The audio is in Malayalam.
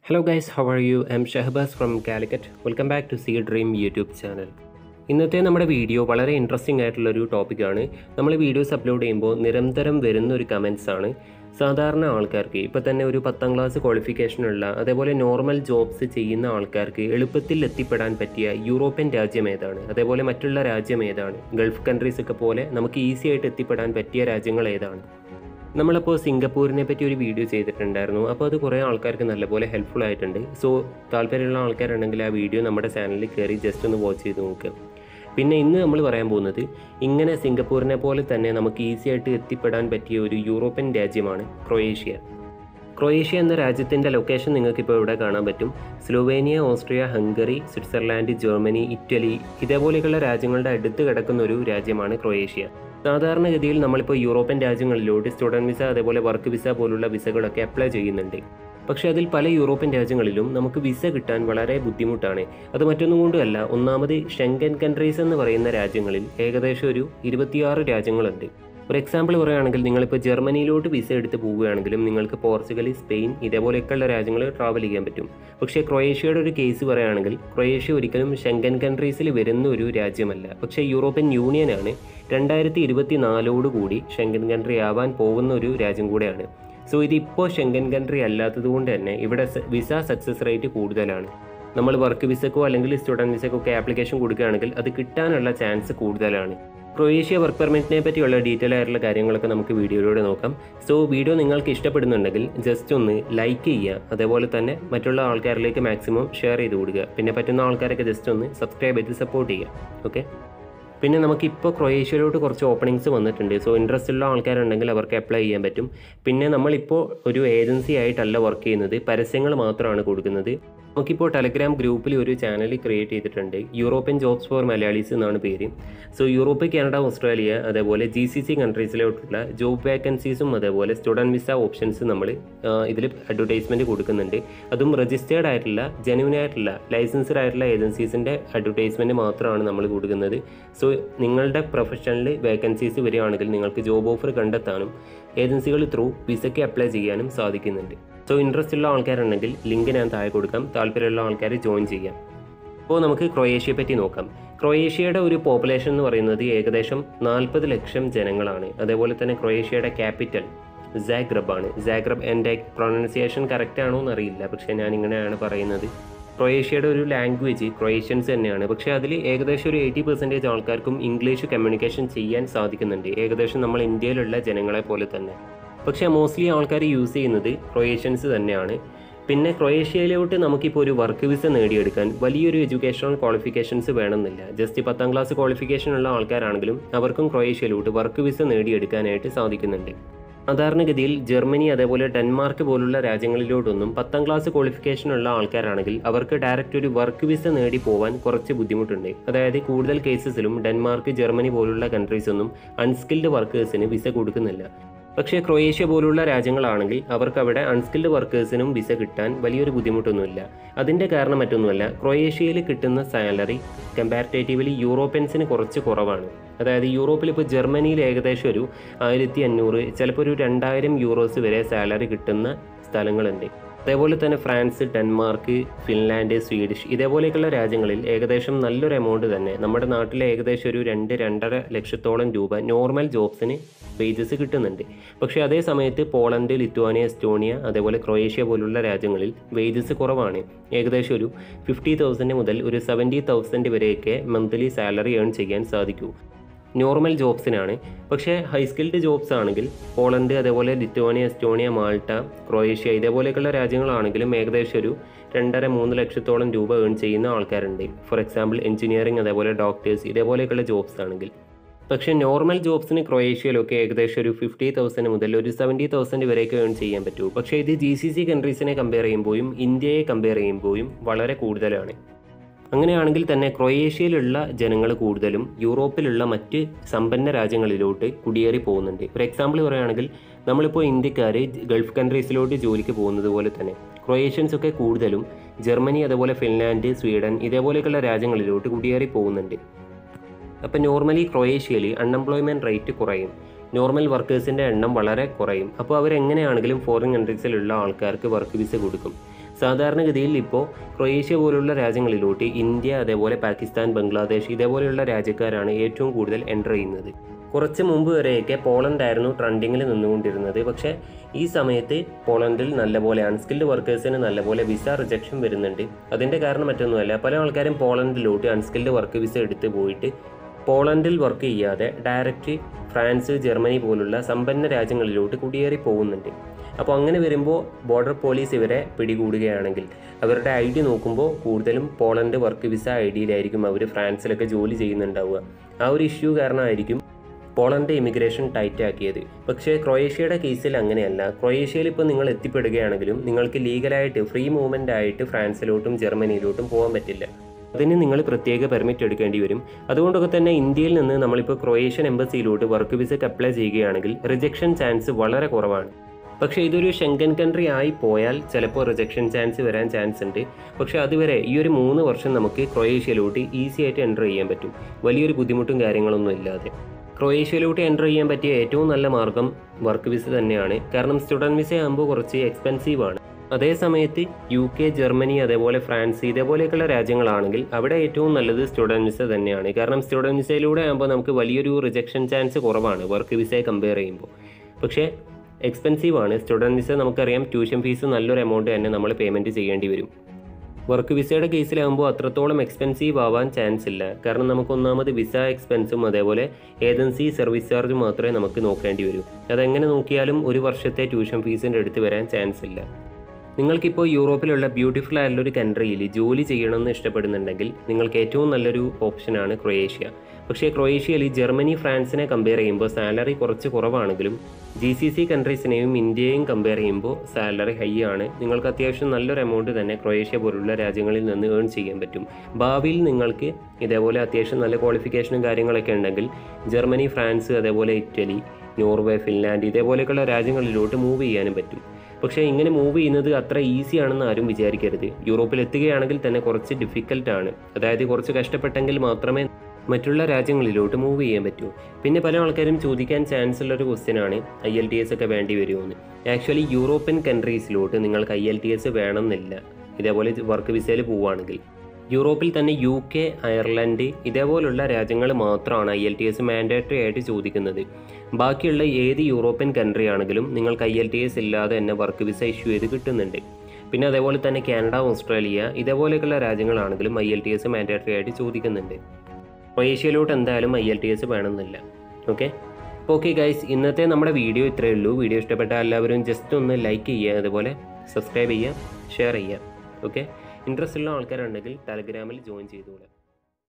hello guys how are you I'm Shahabaz from Calicut welcome back to sea dream YouTube channel ഇന്നത്തെ നമ്മുടെ വീഡിയോ വളരെ ഇൻട്രസ്റ്റിംഗ് ആയിട്ടുള്ളൊരു ടോപ്പിക്കാണ് നമ്മൾ വീഡിയോസ് അപ്ലോഡ് ചെയ്യുമ്പോൾ നിരന്തരം വരുന്ന ഒരു കമൻസ് ആണ് സാധാരണ ആൾക്കാർക്ക് ഇപ്പോൾ തന്നെ ഒരു പത്താം ക്ലാസ് ക്വാളിഫിക്കേഷനുള്ള അതേപോലെ നോർമൽ ജോബ്സ് ചെയ്യുന്ന ആൾക്കാർക്ക് എളുപ്പത്തിൽ എത്തിപ്പെടാൻ പറ്റിയ യൂറോപ്യൻ രാജ്യം ഏതാണ് അതേപോലെ മറ്റുള്ള രാജ്യം ഏതാണ് ഗൾഫ് കൺട്രീസ് ഒക്കെ പോലെ നമുക്ക് ഈസി ആയിട്ട് എത്തിപ്പെടാൻ പറ്റിയ രാജ്യങ്ങൾ ഏതാണ് നമ്മളിപ്പോൾ സിംഗപ്പൂരിനെ പറ്റി ഒരു വീഡിയോ ചെയ്തിട്ടുണ്ടായിരുന്നു അപ്പോൾ അത് കുറേ ആൾക്കാർക്ക് നല്ലപോലെ ഹെൽപ്ഫുൾ ആയിട്ടുണ്ട് സോ താല്പര്യമുള്ള ആൾക്കാരുണ്ടെങ്കിൽ ആ വീഡിയോ നമ്മുടെ ചാനലിൽ കയറി ജസ്റ്റ് ഒന്ന് വാച്ച് ചെയ്ത് നോക്കുക പിന്നെ ഇന്ന് നമ്മൾ പറയാൻ പോകുന്നത് ഇങ്ങനെ സിംഗപ്പൂരിനെ പോലെ തന്നെ നമുക്ക് ഈസി ആയിട്ട് എത്തിപ്പെടാൻ പറ്റിയ ഒരു യൂറോപ്യൻ രാജ്യമാണ് ക്രൊയേഷ്യ ക്രൊയേഷ്യ എന്ന രാജ്യത്തിൻ്റെ ലൊക്കേഷൻ നിങ്ങൾക്കിപ്പോൾ ഇവിടെ കാണാൻ പറ്റും Slovenia Austria Hungary Switzerland Germany Italy ഇതേപോലെയുള്ള രാജ്യങ്ങളുടെ അടുത്ത് കിടക്കുന്ന ഒരു രാജ്യമാണ് ക്രൊയേഷ്യ സാധാരണഗതിയിൽ നമ്മളിപ്പോൾ യൂറോപ്യൻ രാജ്യങ്ങളിലോട്ട് സ്റ്റുഡൻറ് വിസ അതേപോലെ വർക്ക് വിസ പോലുള്ള വിസകളൊക്കെ അപ്ലൈ ചെയ്യുന്നുണ്ട് പക്ഷേ അതിൽ പല യൂറോപ്യൻ രാജ്യങ്ങളിലും നമുക്ക് വിസ കിട്ടാൻ വളരെ ബുദ്ധിമുട്ടാണ് അത് മറ്റൊന്നും കൊണ്ടുമല്ല ഒന്നാമത് ഷെങ്കൻ കൺട്രീസ് എന്ന് പറയുന്ന രാജ്യങ്ങളിൽ ഏകദേശം ഒരു ഇരുപത്തിയാറ് രാജ്യങ്ങളുണ്ട് ഒരു എക്സാമ്പിൾ പറയുകയാണെങ്കിൽ നിങ്ങളിപ്പോൾ ജർമ്മനിയിലോട്ട് വിസ എടുത്ത് പോവുകയാണെങ്കിലും നിങ്ങൾക്ക് പോർച്ചുഗൽ സ്പെയിൻ ഇതേപോലെയൊക്കെയുള്ള രാജ്യങ്ങൾ ട്രാവൽ ചെയ്യാൻ പറ്റും പക്ഷേ ക്രൊയേഷ്യയുടെ ഒരു കേസ് പറയുകയാണെങ്കിൽ ക്രൊയേഷ്യ ഒരിക്കലും ഷെങ്കൻ കൺട്രീസിൽ വരുന്ന ഒരു രാജ്യമല്ല പക്ഷേ യൂറോപ്യൻ യൂണിയനാണ് രണ്ടായിരത്തി ഇരുപത്തി നാലോടുകൂടി ഷെങ്കൻ കൺട്രി ആവാൻ പോകുന്ന ഒരു രാജ്യം കൂടെയാണ് സോ ഇതിപ്പോൾ ഷെങ്കൻ കൺട്രി അല്ലാത്തത് കൊണ്ട് തന്നെ ഇവിടെ വിസ സക്സസ് റേറ്റ് കൂടുതലാണ് നമ്മൾ വർക്ക് വിസക്കോ അല്ലെങ്കിൽ സ്റ്റുഡൻറ് വിസക്കോ ഒക്കെ ആപ്ലിക്കേഷൻ കൊടുക്കുകയാണെങ്കിൽ അത് കിട്ടാനുള്ള ചാൻസ് കൂടുതലാണ് ക്രൊയേഷ്യ വർക്ക് പെർമിറ്റിനെ പറ്റിയുള്ള ഡീറ്റെയിൽ ആയിട്ടുള്ള കാര്യങ്ങളൊക്കെ നമുക്ക് വീഡിയോയിലൂടെ നോക്കാം സോ വീഡിയോ നിങ്ങൾക്ക് ഇഷ്ടപ്പെടുന്നുണ്ടെങ്കിൽ ജസ്റ്റ് ഒന്ന് ലൈക്ക് ചെയ്യുക അതേപോലെ തന്നെ മറ്റുള്ള ആൾക്കാരിലേക്ക് മാക്സിമം ഷെയർ ചെയ്ത് കൊടുക്കുക പിന്നെ പറ്റുന്ന ആൾക്കാരൊക്കെ ജസ്റ്റ് ഒന്ന് സബ്സ്ക്രൈബ് ചെയ്ത് സപ്പോർട്ട് ചെയ്യുക ഓക്കെ പിന്നെ നമുക്കിപ്പോൾ ക്രൊയേഷ്യയിലോട്ട് കുറച്ച് ഓപ്പണിങ്സ് വന്നിട്ടുണ്ട് സോ ഇൻട്രസ്റ്റ് ഉള്ള ആൾക്കാരുണ്ടെങ്കിൽ അവർക്ക് അപ്ലൈ ചെയ്യാൻ പറ്റും പിന്നെ നമ്മളിപ്പോൾ ഒരു ഏജൻസി ആയിട്ടല്ല വർക്ക് ചെയ്യുന്നത് പരസ്യങ്ങൾ മാത്രമാണ് കൊടുക്കുന്നത് നമുക്കിപ്പോൾ ടെലഗ്രാം ഗ്രൂപ്പിൽ ഒരു ചാനൽ ക്രിയേറ്റ് ചെയ്തിട്ടുണ്ട് യൂറോപ്യൻ ജോബ്സ് ഫോർ മലയാളീസ് എന്നാണ് പേര് സോ യൂറോപ്പ് കാനഡ ഓസ്ട്രേലിയ അതേപോലെ ജി സി സി കൺട്രീസിലോട്ടുള്ള ജോബ് വേക്കൻസീസും അതേപോലെ സ്റ്റുഡൻറ് വിസ ഓപ്ഷൻസ് നമ്മൾ ഇതിൽ അഡ്വർടൈസ്മെൻറ്റ് കൊടുക്കുന്നുണ്ട് അതും രജിസ്റ്റേർഡ് ആയിട്ടുള്ള ജെന്യൂൻ ആയിട്ടുള്ള ലൈസൻസ്ഡ് ആയിട്ടുള്ള ഏജൻസീസിൻ്റെ അഡ്വർടൈസ്മെൻറ്റ് മാത്രമാണ് നമ്മൾ കൊടുക്കുന്നത് സോ നിങ്ങളുടെ പ്രൊഫഷണൽ വേക്കൻസീസ് വരികയാണെങ്കിൽ നിങ്ങൾക്ക് ജോബ് ഓഫർ കണ്ടെത്താനും ഏജൻസികൾ ത്രൂ വിസയ്ക്ക് അപ്ലൈ ചെയ്യാനും സാധിക്കുന്നുണ്ട് സോ ഇൻട്രസ്റ്റ് ഉള്ള ആൾക്കാരുണ്ടെങ്കിൽ ലിങ്ക് ഞാൻ താഴെ കൊടുക്കാം താല്പര്യമുള്ള ആൾക്കാർ ജോയിൻ ചെയ്യാം അപ്പോൾ നമുക്ക് ക്രൊയേഷ്യയെ പറ്റി നോക്കാം ക്രൊയേഷ്യയുടെ ഒരു പോപ്പുലേഷൻ എന്ന് പറയുന്നത് ഏകദേശം നാൽപ്പത് ലക്ഷം ജനങ്ങളാണ് അതേപോലെ തന്നെ ക്രൊയേഷ്യയുടെ ക്യാപിറ്റൽ സാഗ്രബ് ആണ് സാഗ്രബ് എൻ്റെ പ്രൊണൗൺസിയേഷൻ കറക്റ്റ് ആണോ എന്നറിയില്ല പക്ഷേ ഞാൻ ഇങ്ങനെയാണ് പറയുന്നത് ക്രൊയേഷ്യയുടെ ഒരു ലാംഗ്വേജ് ക്രൊയേഷ്യൻസ് തന്നെയാണ് പക്ഷേ അതിൽ ഏകദേശം ഒരു എയ്റ്റി പെർസെൻറ്റേജ് ആൾക്കാർക്കും ഇംഗ്ലീഷ് കമ്മ്യൂണിക്കേഷൻ ചെയ്യാൻ സാധിക്കുന്നുണ്ട് ഏകദേശം നമ്മൾ ഇന്ത്യയിലുള്ള ജനങ്ങളെ പോലെ തന്നെ പക്ഷേ മോസ്റ്റ്ലി ആൾക്കാർ യൂസ് ചെയ്യുന്നത് ക്രൊയേഷ്യൻസ് തന്നെയാണ് പിന്നെ ക്രൊയേഷ്യയിലോട്ട് നമുക്കിപ്പോൾ ഒരു വർക്ക് വിസ നേടിയെടുക്കാൻ വലിയൊരു എഡ്യൂക്കേഷണൽ ക്വാളിഫിക്കേഷൻസ് വേണമെന്നില്ല ജസ്റ്റ് പത്താം ക്ലാസ് ക്വാളിഫിക്കേഷൻ ഉള്ള ആൾക്കാരാണെങ്കിലും അവർക്കും ക്രൊയേഷ്യയിലോട്ട് വർക്ക് വിസ നേടിയെടുക്കാനായിട്ട് സാധിക്കുന്നുണ്ട് സാധാരണഗതിയിൽ ജർമ്മനി അതേപോലെ ഡെൻമാർക്ക് പോലുള്ള രാജ്യങ്ങളിലോട്ടൊന്നും പത്താം ക്ലാസ് ക്വാളിഫിക്കേഷൻ ഉള്ള ആൾക്കാരാണെങ്കിൽ അവർക്ക് ഡയറക്റ്റ് ഒരു വർക്ക് വിസ നേടി പോകാൻ കുറച്ച് ബുദ്ധിമുട്ടുണ്ട് അതായത് കൂടുതൽ കേസസിലും ഡെൻമാർക്ക് ജർമ്മനി പോലുള്ള കൺട്രീസ് ഒന്നും അൺസ്കിൽഡ് വർക്കേഴ്സിന് വിസ കൊടുക്കുന്നില്ല പക്ഷേ ക്രൊയേഷ്യ പോലുള്ള രാജ്യങ്ങളാണെങ്കിൽ അവർക്ക് അവിടെ അൺസ്കിൽഡ് വർക്കേഴ്സിനും വിസ കിട്ടാൻ വലിയൊരു ബുദ്ധിമുട്ടൊന്നുമില്ല അതിൻ്റെ കാരണം മറ്റൊന്നുമല്ല ക്രൊയേഷ്യയിൽ കിട്ടുന്ന സാലറി കമ്പാരിറ്റേറ്റീവ്ലി യൂറോപ്യൻസിന് കുറച്ച് കുറവാണ് അതായത് യൂറോപ്പിൽ ഇപ്പോൾ ജർമ്മനിയിൽ ഏകദേശം ഒരു ആയിരത്തി അഞ്ഞൂറ് ചിലപ്പോൾ ഒരു രണ്ടായിരം യൂറോസ് വരെ സാലറി കിട്ടുന്ന സ്ഥലങ്ങളുണ്ട് അതേപോലെ തന്നെ ഫ്രാൻസ് ഡെൻമാർക്ക് ഫിൻലാൻഡ് സ്വീഡിഷ് ഇതേപോലെയൊക്കെയുള്ള രാജ്യങ്ങളിൽ ഏകദേശം നല്ലൊരു എമൗണ്ട് തന്നെ നമ്മുടെ നാട്ടിലെ ഏകദേശം ഒരു രണ്ട് രണ്ടര ലക്ഷത്തോളം രൂപ നോർമൽ ജോബ്സിന് വേജസ് കിട്ടുന്നുണ്ട് പക്ഷേ അതേ സമയത്ത് പോളണ്ട് ലിത്വാനിയ എസ്റ്റോണിയ അതേപോലെ ക്രൊയേഷ്യ പോലുള്ള രാജ്യങ്ങളിൽ വേജസ് കുറവാണ് ഏകദേശം ഒരു ഫിഫ്റ്റി തൗസൻഡ് മുതൽ ഒരു സെവൻറ്റി തൗസൻഡ് വരെയൊക്കെ മന്ത്ലി സാലറി ഏൺ ചെയ്യാൻ സാധിക്കൂ നോർമൽ ജോബ്സിനാണ് പക്ഷേ ഹൈസ്കിൽഡ് ജോബ്സ് ആണെങ്കിൽ പോളണ്ട് അതേപോലെ ലിത്വാനിയ എസ്റ്റോണിയ മാൾട്ട ക്രൊയേഷ്യ ഇതേപോലെയൊക്കെയുള്ള രാജ്യങ്ങളാണെങ്കിലും ഏകദേശം ഒരു രണ്ടര മൂന്ന് ലക്ഷത്തോളം രൂപ ഏൺ ചെയ്യുന്ന ആൾക്കാരുണ്ട് ഫോർ എക്സാമ്പിൾ എഞ്ചിനീയറിംഗ് അതേപോലെ ഡോക്ടേഴ്സ് ഇതേപോലെയൊക്കെയുള്ള ജോബ്സ് ആണെങ്കിൽ പക്ഷേ നോർമൽ ജോബ്സിന് ക്രൊയേഷ്യയിലൊക്കെ ഏകദേശം ഒരു ഫിഫ്റ്റി തൗസൻഡ് മുതൽ ഒരു സെവൻറ്റി തൗസൻഡ് വരെയൊക്കെ ഏൺ ചെയ്യാൻ പറ്റൂ പക്ഷേ ഇത് ജി സി സി കൺട്രീസിനെ കമ്പയർ ചെയ്യുമ്പോഴും ഇന്ത്യയെ കമ്പയർ ചെയ്യുമ്പോഴും വളരെ കൂടുതലാണ് അങ്ങനെയാണെങ്കിൽ തന്നെ ക്രൊയേഷ്യയിലുള്ള ജനങ്ങൾ കൂടുതലും യൂറോപ്പിലുള്ള മറ്റ് സമ്പന്ന രാജ്യങ്ങളിലോട്ട് കുടിയേറി പോകുന്നുണ്ട് ഒരു എക്സാമ്പിൾ പറയുകയാണെങ്കിൽ നമ്മളിപ്പോൾ ഇന്ത്യക്കാർ ഗൾഫ് കൺട്രീസിലോട്ട് ജോലിക്ക് പോകുന്നത് പോലെ തന്നെ ക്രൊയേഷ്യൻസ് ഒക്കെ കൂടുതലും ജർമ്മനി അതുപോലെ ഫിൻലാൻഡ് സ്വീഡൻ ഇതേപോലെയൊക്കെയുള്ള രാജ്യങ്ങളിലോട്ട് കുടിയേറി പോകുന്നുണ്ട് അപ്പോൾ നോർമലി ക്രൊയേഷ്യയിൽ അൺഎംപ്ലോയ്മെൻറ്റ് റേറ്റ് കുറയും നോർമൽ വർക്കേഴ്സിൻ്റെ എണ്ണം വളരെ കുറയും അപ്പോൾ അവരെങ്ങനെയാണെങ്കിലും ഫോറിൻ കൺട്രീസിലുള്ള ആൾക്കാർക്ക് വർക്ക് വിസ കൊടുക്കും സാധാരണഗതിയിൽ ഇപ്പോൾ ക്രൊയേഷ്യ പോലുള്ള രാജ്യങ്ങളിലോട്ട് ഇന്ത്യ അതേപോലെ പാകിസ്ഥാൻ ബംഗ്ലാദേശ് ഇതേപോലെയുള്ള രാജ്യക്കാരാണ് ഏറ്റവും കൂടുതൽ എൻ്റർ ചെയ്യുന്നത് കുറച്ച് മുമ്പ് വരെയൊക്കെ പോളണ്ട് ആയിരുന്നു ട്രെൻഡിങ്ങിൽ നിന്നുകൊണ്ടിരുന്നത് പക്ഷേ ഈ സമയത്ത് പോളണ്ടിൽ നല്ലപോലെ അൺസ്കിൽഡ് വർക്കേഴ്സിന് നല്ലപോലെ വിസ റിജക്ഷൻ വരുന്നുണ്ട് അതിൻ്റെ കാരണം മറ്റൊന്നുമല്ല പല ആൾക്കാരും പോളണ്ടിലോട്ട് അൺസ്കിൽഡ് വർക്ക് വിസ എടുത്ത് പോയിട്ട് പോളണ്ടിൽ വർക്ക് ചെയ്യാതെ ഡയറക്റ്റ് ഫ്രാൻസ് ജർമ്മനി പോലുള്ള സമ്പന്ന രാജ്യങ്ങളിലോട്ട് കുടിയേറി പോകുന്നുണ്ട് അപ്പോൾ അങ്ങനെ വരുമ്പോൾ ബോർഡർ പോലീസ് ഇവരെ പിടികൂടുകയാണെങ്കിൽ അവരുടെ ഐ ഡി നോക്കുമ്പോൾ കൂടുതലും പോളണ്ട് വർക്ക് വിസ ഐ ഡിയിലായിരിക്കും അവർ ഫ്രാൻസിലൊക്കെ ജോലി ചെയ്യുന്നുണ്ടാവുക ആ ഒരു ഇഷ്യൂ കാരണമായിരിക്കും പോളണ്ട് ഇമിഗ്രേഷൻ ടൈറ്റ് ആക്കിയത് പക്ഷേ ക്രൊയേഷ്യയുടെ കേസിൽ അങ്ങനെയല്ല ക്രൊയേഷ്യയിൽ ഇപ്പോൾ നിങ്ങൾ എത്തിപ്പെടുകയാണെങ്കിലും നിങ്ങൾക്ക് ലീഗലായിട്ട് ഫ്രീ മൂവ്മെൻ്റ് ആയിട്ട് ഫ്രാൻസിലോട്ടും ജർമ്മനിയിലോട്ടും പോകാൻ പറ്റില്ല അതിന് നിങ്ങൾ പ്രത്യേക പെർമിറ്റ് എടുക്കേണ്ടി വരും അതുകൊണ്ടൊക്കെ തന്നെ ഇന്ത്യയിൽ നിന്ന് നമ്മളിപ്പോൾ ക്രൊയേഷ്യൻ എംബസിയിലോട്ട് വർക്ക് വിസയ്ക്ക് അപ്ലൈ ചെയ്യുകയാണെങ്കിൽ റിജക്ഷൻ ചാൻസ് വളരെ കുറവാണ് പക്ഷേ ഇതൊരു ഷെങ്കൻ കൺട്രി ആയി പോയാൽ ചിലപ്പോൾ റിജക്ഷൻ ചാൻസ് വരാൻ ചാൻസ് ഉണ്ട് പക്ഷേ അതുവരെ ഈ ഒരു മൂന്ന് വർഷം നമുക്ക് ക്രൊയേഷ്യയിലോട്ട് ഈസി ആയിട്ട് എൻ്റർ ചെയ്യാൻ പറ്റും വലിയൊരു ബുദ്ധിമുട്ടും കാര്യങ്ങളൊന്നും ഇല്ലാതെ ക്രൊയേഷ്യയിലോട്ട് എൻ്റർ ചെയ്യാൻ പറ്റിയ ഏറ്റവും നല്ല മാർഗം വർക്ക് വിസ തന്നെയാണ് കാരണം സ്റ്റുഡൻറ് വിസ ആകുമ്പോൾ കുറച്ച് എക്സ്പെൻസീവ് ആണ് അതേ സമയത്ത് യു കെ ജർമ്മനി അതേപോലെ ഫ്രാൻസ് ഇതേപോലെയൊക്കെയുള്ള രാജ്യങ്ങളാണെങ്കിൽ അവിടെ ഏറ്റവും നല്ലത് സ്റ്റുഡൻറ് വിസ തന്നെയാണ് കാരണം സ്റ്റുഡൻറ് വിസയിലൂടെ ആകുമ്പോൾ നമുക്ക് വലിയൊരു റിജക്ഷൻ ചാൻസ് കുറവാണ് വർക്ക് വിസയെ കമ്പയർ ചെയ്യുമ്പോൾ പക്ഷേ എക്സ്പെൻസീവ് ആണ് സ്റ്റുഡൻറ് വിസ നമുക്കറിയാം ട്യൂഷൻ ഫീസ് നല്ലൊരു എമൗണ്ട് തന്നെ നമ്മൾ പേയ്മെൻറ്റ് ചെയ്യേണ്ടി വരും വർക്ക് വിസയുടെ കേസിലാകുമ്പോൾ അത്രത്തോളം എക്സ്പെൻസീവ് ആവാൻ ചാൻസ് ഇല്ല കാരണം നമുക്ക് ഒന്നാമത് വിസ എക്സ്പെൻസും അതേപോലെ ഏജൻസി സർവീസ് ചാർജ് മാത്രമേ നമുക്ക് നോക്കേണ്ടി വരൂ അതെങ്ങനെ നോക്കിയാലും ഒരു വർഷത്തെ ട്യൂഷൻ ഫീസിൻ്റെ അടുത്ത് വരാൻ ചാൻസ് ഇല്ല നിങ്ങൾക്കിപ്പോൾ യൂറോപ്പിലുള്ള ബ്യൂട്ടിഫുൾ ആയിട്ടുള്ള ഒരു കൺട്രിയിൽ ജോലി ചെയ്യണമെന്ന് ഇഷ്ടപ്പെടുന്നുണ്ടെങ്കിൽ നിങ്ങൾക്ക് ഏറ്റവും നല്ലൊരു ഓപ്ഷനാണ് ക്രൊയേഷ്യ പക്ഷേ ക്രൊയേഷ്യയിൽ ജർമ്മനി ഫ്രാൻസിനെ കമ്പയർ ചെയ്യുമ്പോൾ സാലറി കുറച്ച് കുറവാണെങ്കിലും ജി സി സി കൺട്രീസിനെയും ഇന്ത്യയെയും കമ്പയർ ചെയ്യുമ്പോൾ സാലറി ഹൈ ആണ് നിങ്ങൾക്ക് അത്യാവശ്യം നല്ലൊരു എമൗണ്ട് തന്നെ ക്രൊയേഷ്യ പോലുള്ള രാജ്യങ്ങളിൽ നിന്ന് ഏൺ ചെയ്യാൻ പറ്റും ഭാവിയിൽ നിങ്ങൾക്ക് ഇതേപോലെ അത്യാവശ്യം നല്ല ക്വാളിഫിക്കേഷനും കാര്യങ്ങളൊക്കെ ഉണ്ടെങ്കിൽ ജർമ്മനി ഫ്രാൻസ് അതേപോലെ ഇറ്റലി നോർവേ ഫിൻലാൻഡ് ഇതേപോലെയൊക്കെയുള്ള രാജ്യങ്ങളിലോട്ട് മൂവ് ചെയ്യാനും പറ്റും പക്ഷേ ഇങ്ങനെ മൂവ് ചെയ്യുന്നത് അത്ര ഈസി ആണെന്ന് ആരും വിചാരിക്കരുത് യൂറോപ്പിൽ എത്തുകയാണെങ്കിൽ തന്നെ കുറച്ച് ഡിഫിക്കൽട്ടാണ് അതായത് കുറച്ച് കഷ്ടപ്പെട്ടെങ്കിൽ മാത്രമേ മറ്റുള്ള രാജ്യങ്ങളിലോട്ട് മൂവ് ചെയ്യാൻ പറ്റൂ പിന്നെ പല ആൾക്കാരും ചോദിക്കാൻ ചാൻസ് ഉള്ള ഒരു ക്വസ്റ്റ്യനാണ് ഐ എൽ ടി എസ് ഒക്കെ വേണ്ടി വരുമെന്ന് ആക്ച്വലി യൂറോപ്യൻ കൺട്രീസിലോട്ട് നിങ്ങൾക്ക് ഐ എൽ ടി എസ് വേണമെന്നില്ല ഇതേപോലെ വർക്ക് വിസയിൽ പോവുകയാണെങ്കിൽ യൂറോപ്പിൽ തന്നെ യു കെ അയർലൻഡ് ഇതേപോലുള്ള രാജ്യങ്ങൾ മാത്രമാണ് I L T S mandatory ആയിട്ട് ചോദിക്കുന്നത് ബാക്കിയുള്ള ഏത് യൂറോപ്യൻ കൺട്രി ആണെങ്കിലും നിങ്ങൾക്ക് ഐ എൽ ടി എസ് ഇല്ലാതെ തന്നെ വർക്ക് വിസ ഇഷ്യൂ ചെയ്ത് കിട്ടുന്നുണ്ട് പിന്നെ അതേപോലെ തന്നെ കാനഡ ഓസ്ട്രേലിയ ഇതേപോലെയൊക്കെയുള്ള രാജ്യങ്ങളാണെങ്കിലും I L T S mandatory ആയിട്ട് ചോദിക്കുന്നുണ്ട് ക്രൊയേഷ്യയിലോട്ട് എന്തായാലും ഐ എൽ ടി എസ് വേണമെന്നില്ല ഓക്കെ ഓക്കെ ഗൈസ് ഇന്നത്തെ നമ്മുടെ വീഡിയോ ഇത്രയേ ഉള്ളൂ വീഡിയോ ഇഷ്ടപ്പെട്ട എല്ലാവരും ജസ്റ്റ് ഒന്ന് ലൈക്ക് ചെയ്യുക അതുപോലെ സബ്സ്ക്രൈബ് ചെയ്യുക ഷെയർ ചെയ്യുക ഓക്കെ ഇൻട്രസ്റ്റ് ഉള്ള ആൾക്കാരുണ്ടെങ്കിൽ ടെലഗ്രാമിൽ ജോയിൻ ചെയ്തോളാം